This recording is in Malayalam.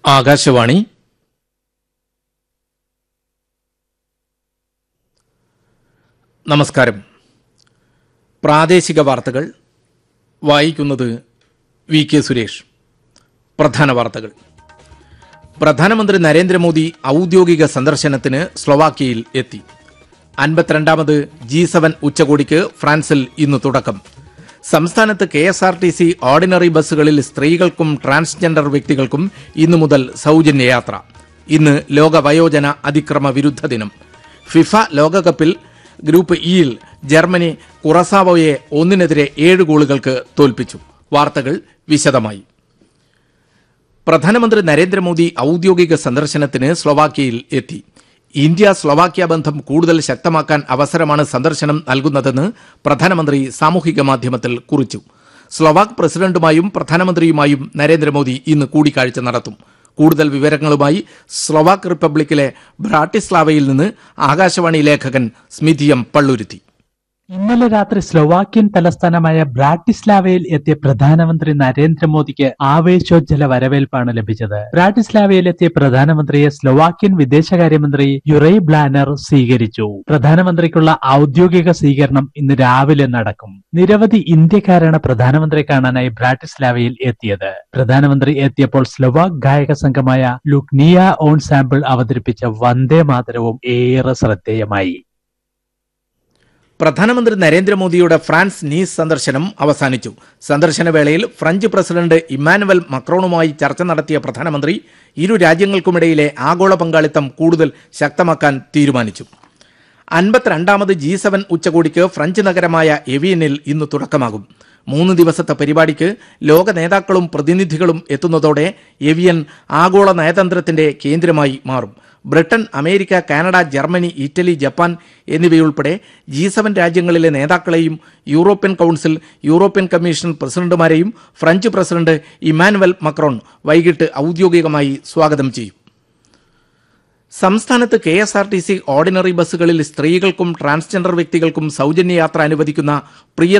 ആകാശവാണി നമസ്കാരം പ്രാദേശിക വാർത്തകൾ വായിക്കുന്നത് വി കെ സുരേഷ് പ്രധാന വാർത്തകൾ പ്രധാനമന്ത്രി നരേന്ദ്രമോദി ഔദ്യോഗിക സന്ദർശനത്തിന് സ്ലൊവാക്യയിൽ എത്തി അൻപത്തിരണ്ടാമത് ജി സെവൻ ഉച്ചകോടിക്ക് ഫ്രാൻസിൽ ഇന്ന് തുടക്കം സംസ്ഥാനത്ത് K S R T C ordinary ബസ്സുകളിൽ സ്ത്രീകൾക്കും ട്രാൻസ്ജെൻഡർ വ്യക്തികൾക്കും ഇന്നു മുതൽ സൗജന്യ യാത്ര ഇന്ന് ലോക വയോജന അതിക്രമ വിരുദ്ധ ദിനം ഫിഫ ലോകകപ്പിൽ ഗ്രൂപ്പ് ഇയിൽ ജർമ്മനി കുറസാവോയെ ഒന്നിനെതിരെ ഏഴ് ഗോളുകൾക്ക് തോൽപ്പിച്ചു വാർത്തകൾ വിശദമായി പ്രധാനമന്ത്രി നരേന്ദ്രമോദി ഔദ്യോഗിക സന്ദർശനത്തിന് സ്ലൊവാക്യയിൽ എത്തി ഇന്ത്യ സ്ലൊവാക്യ ബന്ധം കൂടുതൽ ശക്തമാക്കാൻ അവസരമാണ് സന്ദർശനം നൽകുന്നതെന്ന് പ്രധാനമന്ത്രി സാമൂഹിക മാധ്യമത്തിൽ കുറിച്ചു സ്ലൊവാക് പ്രസിഡന്റുമായും പ്രധാനമന്ത്രിയുമായും നരേന്ദ്രമോദി ഇന്ന് കൂടിക്കാഴ്ച നടത്തും കൂടുതൽ വിവരങ്ങളുമായി സ്ലൊവാക് റിപ്പബ്ലിക്കിലെ ബ്രാട്ടിസ്ലാവയിൽ നിന്ന് ആകാശവാണി ലേഖകൻ സ്മിതി എം പള്ളുരുത്തി ഇന്നലെ രാത്രി സ്ലൊവാക്യൻ തലസ്ഥാനമായ ബ്രാട്ടിസ്ലാവയിൽ എത്തിയ പ്രധാനമന്ത്രി നരേന്ദ്രമോദിക്ക് ആവേശോജ്ജല വരവേൽപ്പാണ് ലഭിച്ചത് ബ്രാട്ടിസ്ലാവയിൽ എത്തിയ പ്രധാനമന്ത്രിയെ സ്ലൊവാക്യൻ വിദേശകാര്യമന്ത്രി യുറൈ ബ്ലാനർ സ്വീകരിച്ചു പ്രധാനമന്ത്രിക്കുള്ള ഔദ്യോഗിക സ്വീകരണം ഇന്ന് രാവിലെ നടക്കും നിരവധി ഇന്ത്യക്കാരാണ് പ്രധാനമന്ത്രിയെ കാണാനായി ബ്രാട്ടിസ്ലാവയിൽ എത്തിയത് പ്രധാനമന്ത്രി എത്തിയപ്പോൾ സ്ലൊവാക് ഗായക സംഘമായ ലുക്നിയ ഓൺ സാമ്പിൾ അവതരിപ്പിച്ച വന്ദേ മാതരവും ഏറെ ശ്രദ്ധേയമായി പ്രധാനമന്ത്രി നരേന്ദ്രമോദിയുടെ ഫ്രാൻസ് നീസ് സന്ദർശനം അവസാനിച്ചു സന്ദർശന വേളയിൽ ഫ്രഞ്ച് പ്രസിഡന്റ് ഇമ്മാനുവൽ മക്രോണുമായി ചർച്ച നടത്തിയ പ്രധാനമന്ത്രി ഇരു രാജ്യങ്ങൾക്കുമിടയിലെ ആഗോള പങ്കാളിത്തം കൂടുതൽ ശക്തമാക്കാൻ തീരുമാനിച്ചു അൻപത്തിരണ്ടാമത് ജി സെവൻ ഉച്ചകോടിക്ക് ഫ്രഞ്ച് നഗരമായ എവിയനിൽ ഇന്ന് തുടക്കമാകും മൂന്ന് ദിവസത്തെ പരിപാടിക്ക് ലോക നേതാക്കളും പ്രതിനിധികളും എത്തുന്നതോടെ എവിയൻ ആഗോള നയതന്ത്രത്തിന്റെ കേന്ദ്രമായി മാറും Britain America Canada Germany Italy Japan എന്നിവയുൾപ്പെടെ ജി സെവൻ രാജ്യങ്ങളിലെ നേതാക്കളെയും യൂറോപ്യൻ കൌൺസിൽ യൂറോപ്യൻ കമ്മീഷൻ പ്രസിഡന്റുമാരെയും ഫ്രഞ്ച് പ്രസിഡന്റ് ഇമാനുവൽ മക്രോൺ വൈകിട്ട് ഔദ്യോഗികമായി സ്വാഗതം ചെയ്യും സംസ്ഥാനത്ത് K S R T C ordinary ബസ്സുകളിൽ സ്ത്രീകൾക്കും ട്രാൻസ്ജെൻഡർ വ്യക്തികൾക്കും സൗജന്യ യാത്ര അനുവദിക്കുന്ന പ്രിയ